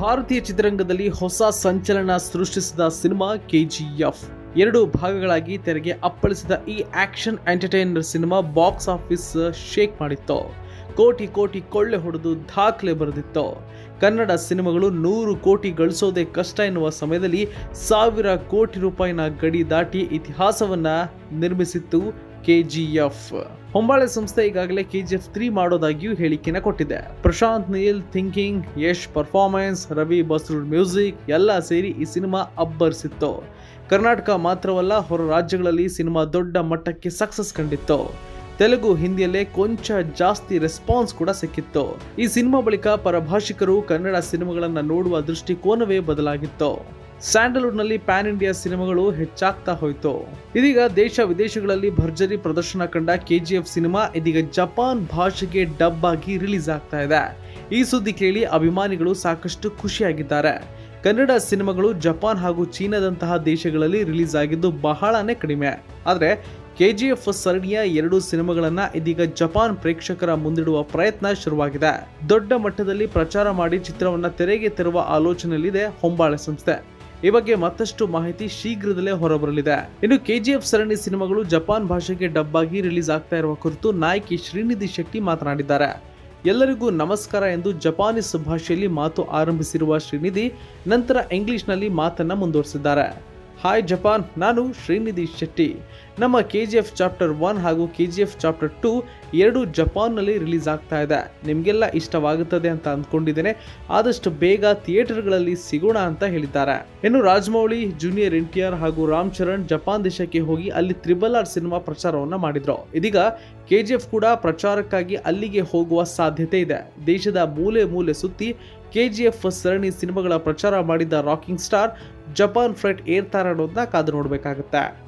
ಭಾರತೀಯ ಚಿತ್ರರಂಗದಲ್ಲಿ ಹೊಸ ಸಂಚಲನ ಸೃಷ್ಟಿಸಿದ ಸಿನಿಮಾ ಕೆಜಿಎಫ್ ಎರಡು ಭಾಗಗಳಾಗಿ ತೆರೆಗೆ ಅಪ್ಪಳಿಸಿದ ಈ action entertainer cinema box office shake ಮಾಡಿತ್ತು ಕೋಟಿ ಕೋಟಿ ಕೊಳ್ಳೆ ಹೊಡೆದು ದಾಖಲೆ ಬರೆದಿತ್ತು ಕನ್ನಡ ಸಿನಿಮಾಗಳು ನೂರು ಕೋಟಿ ಗಳಿಸೋದೇ ಕಷ್ಟ ಎನ್ನುವ ಸಮಯದಲ್ಲಿ ಸಾವಿರ ಕೋಟಿ ರೂಪಾಯಿನ ಗಡಿ ದಾಟಿ ಇತಿಹಾಸವನ್ನ ನಿರ್ಮಿಸಿತ್ತು ಕೆಜಿಎಫ್ ಹೊಂಬಾಳೆ ಸಂಸ್ಥೆ ಈಗಾಗಲೇ ಕೆಜಿಎಫ್ ತ್ರೀ ಮಾಡೋದಾಗಿಯೂ ಹೇಳಿಕೆನ ಕೊಟ್ಟಿದೆ Prashanth Neel thinking Yash performance Ravi Basrur music ಎಲ್ಲ ಸೇರಿ ಈ ಸಿನಿಮಾ ಅಬ್ಬರಿಸಿತ್ತು ಕರ್ನಾಟಕ ಮಾತ್ರವಲ್ಲ ಹೊರ ರಾಜ್ಯಗಳಲ್ಲಿ ಸಿನಿಮಾ ದೊಡ್ಡ ಮಟ್ಟಕ್ಕೆ ಸಕ್ಸಸ್ ಕಂಡಿತ್ತು ತೆಲುಗು ಹಿಂದಿಯಲ್ಲೇ ಕೊಂಚ ಜಾಸ್ತಿ ರೆಸ್ಪಾನ್ಸ್ ಕೂಡ ಸಿಕ್ಕಿತ್ತು ಈ ಸಿನಿಮಾ ಬಳಿಕ ಪರಭಾಷಿಕರು ಕನ್ನಡ ಸಿನಿಮಾಗಳನ್ನ ನೋಡುವ ದೃಷ್ಟಿಕೋನವೇ ಬದಲಾಗಿತ್ತು ಸ್ಯಾಂಡಲ್ವುಡ್ನಲ್ಲಿ ಪ್ಯಾನ್ ಇಂಡಿಯಾ ಸಿನಿಮಾಗಳು ಹೆಚ್ಚಾಗ್ತಾ ಹೋಯಿತು ಇದೀಗ ದೇಶ ವಿದೇಶಗಳಲ್ಲಿ ಭರ್ಜರಿ ಪ್ರದರ್ಶನ ಕಂಡ ಕೆಜಿಎಫ್ ಸಿನಿಮಾ ಇದೀಗ ಜಪಾನ್ ಭಾಷೆಗೆ ಡಬ್ ಆಗಿ ರಿಲೀಸ್ ಆಗ್ತಾ ಇದೆ ಈ ಸುದ್ದಿ ಕೇಳಿ ಅಭಿಮಾನಿಗಳು ಸಾಕಷ್ಟು ಖುಷಿಯಾಗಿದ್ದಾರೆ ಕನ್ನಡ ಸಿನಿಮಾಗಳು ಜಪಾನ್ ಹಾಗೂ ಚೀನಾದಂತಹ ದೇಶಗಳಲ್ಲಿ ರಿಲೀಸ್ ಆಗಿದ್ದು ಬಹಳನೇ ಕಡಿಮೆ ಆದರೆ ಕೆಜಿಎಫ್ ಸರಣಿಯ ಎರಡು ಸಿನಿಮಾಗಳನ್ನ ಇದೀಗ ಜಪಾನ್ ಪ್ರೇಕ್ಷಕರ ಮುಂದಿಡುವ ಪ್ರಯತ್ನ ಶುರುವಾಗಿದೆ ದೊಡ್ಡ ಮಟ್ಟದಲ್ಲಿ ಪ್ರಚಾರ ಮಾಡಿ ಚಿತ್ರವನ್ನ ತೆರೆಗೆ ತರುವ ಆಲೋಚನೆಯಲ್ಲಿದೆ ಹೊಂಬಾಳೆ ಸಂಸ್ಥೆ ಈ ಬಗ್ಗೆ ಮತ್ತಷ್ಟು ಮಾಹಿತಿ ಶೀಘ್ರದಲ್ಲೇ ಹೊರಬರಲಿದೆ ಇನ್ನು ಕೆಜಿಎಫ್ ಸರಣಿ ಸಿನಿಮಾಗಳು ಜಪಾನ್ ಭಾಷೆಗೆ ಡಬ್ ಆಗಿ ರಿಲೀಸ್ ಆಗ್ತಾ ಇರುವ ಕುರಿತು ನಾಯಕಿ ಶ್ರೀನಿಧಿ ಶೆಟ್ಟಿ ಮಾತನಾಡಿದ್ದಾರೆ ಎಲ್ಲರಿಗೂ ನಮಸ್ಕಾರ ಎಂದು ಜಪಾನೀಸ್ ಭಾಷೆಯಲ್ಲಿ ಮಾತು ಆರಂಭಿಸಿರುವ ಶ್ರೀನಿಧಿ ನಂತರ ಇಂಗ್ಲಿಷ್ನಲ್ಲಿ ಮಾತನ್ನ ಮುಂದುವರಿಸಿದ್ದಾರೆ ಹಾಯ್ ಜಪಾನ್ ನಾನು ಶ್ರೀನಿಧಿ ಶೆಟ್ಟಿ ನಮ್ಮ K G F chapter one ಹಾಗೂ K G F chapter two ಎರಡು ಜಪಾನ್ನಲ್ಲಿ ರಿಲೀಸ್ ಆಗ್ತಾ ಇದೆ ನಿಮಗೆಲ್ಲ ಇಷ್ಟವಾಗುತ್ತದೆ ಅಂತ ಅಂದ್ಕೊಂಡಿದ್ದೇನೆ ಆದಷ್ಟು ಬೇಗ ಥಿಯೇಟರ್ಗಳಲ್ಲಿ ಸಿಗೋಣ ಅಂತ ಹೇಳಿದ್ದಾರೆ ಇನ್ನು Rajamouli junior N T R ಹಾಗೂ ರಾಮ್ ಚರಣ್ ಜಪಾನ್ ದೇಶಕ್ಕೆ ಹೋಗಿ ಅಲ್ಲಿ ತ್ರಿಬಲ್ ಆರ್ ಸಿನಿಮಾ ಪ್ರಚಾರವನ್ನ ಮಾಡಿದ್ರು ಇದೀಗ ಕೆ ಜಿ ಎಫ್ ಕೂಡ ಪ್ರಚಾರಕ್ಕಾಗಿ ಅಲ್ಲಿಗೆ ಹೋಗುವ ಸಾಧ್ಯತೆ ಇದೆ ದೇಶದ ಮೂಲೆ ಮೂಲೆ ಸುತ್ತಿ ಕೆಜಿಎಫ್ ಸರಣಿ ಸಿನಿಮಾಗಳ ಪ್ರಚಾರ ಮಾಡಿದ ರಾಕಿಂಗ್ ಸ್ಟಾರ್ ಜಪಾನ್ ಫ್ಲೈಟ್ ಏರ್ತಾರೆ ಅನ್ನೋದನ್ನ ಕಾದು ನೋಡಬೇಕಾಗುತ್ತೆ